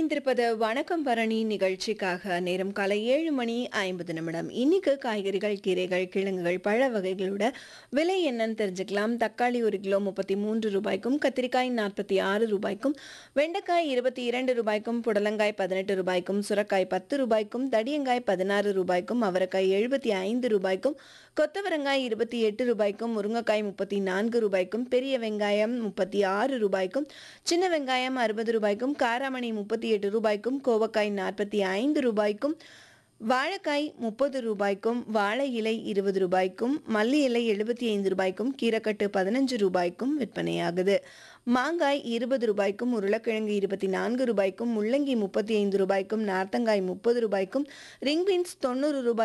இணைந்திருப்பது வணக்கம் பரணி நிகழ்ச்சிக்காக நேரம் காலை ஏழு மணி ஐம்பது நிமிடம் இன்னைக்கு காய்கறிகள் கீரைகள் கிழங்குகள் பழ வகைகளோட விலை என்னன்னு தெரிஞ்சுக்கலாம் தக்காளி ஒரு கிலோ முப்பத்தி மூன்று ரூபாய்க்கும் கத்திரிக்காய் நாற்பத்தி ஆறு ரூபாய்க்கும் வெண்டைக்காய் இருபத்தி இரண்டு ரூபாய்க்கும் புடலங்காய் பதினெட்டு ரூபாய்க்கும் சுரக்காய் பத்து ரூபாய்க்கும் தடியங்காய் பதினாறு ரூபாய்க்கும் அவரைக்காய் எழுபத்தி ஐந்து ரூபாய்க்கும் கொத்தவரங்காய் இருபத்தி எட்டு ரூபாய்க்கும் முருங்கைக்காய் முப்பத்தி நான்கு ரூபாய்க்கும் பெரிய வெங்காயம் முப்பத்தி ஆறு ரூபாய்க்கும் சின்ன வெங்காயம் அறுபது ரூபாய்க்கும் காராமணி முப்பத்தி எட்டு ரூபாய்க்கும் கோவக்காய் நாற்பத்தி ஐந்து ரூபாய்க்கும் வாழைக்காய் முப்பது ரூபாய்க்கும் வாழை இலை இருபது ரூபாய்க்கும் மல்லி இலை எழுபத்தி ஐந்து ரூபாய்க்கும் கீரைக்கட்டு பதினஞ்சு ரூபாய்க்கும் விற்பனையாகுது மாங்காய் இருபது ரூபாய்க்கும் உருளைக்கிழங்கு இருபத்தி நான்கு ரூபாய்க்கும் முள்ளங்கி முப்பத்தி ஐந்து ரூபாய்க்கும் நார்த்தங்காய் முப்பது ரூபாய்க்கும் ரிங் பீன்ஸ் தொண்ணூறு ரூபாய்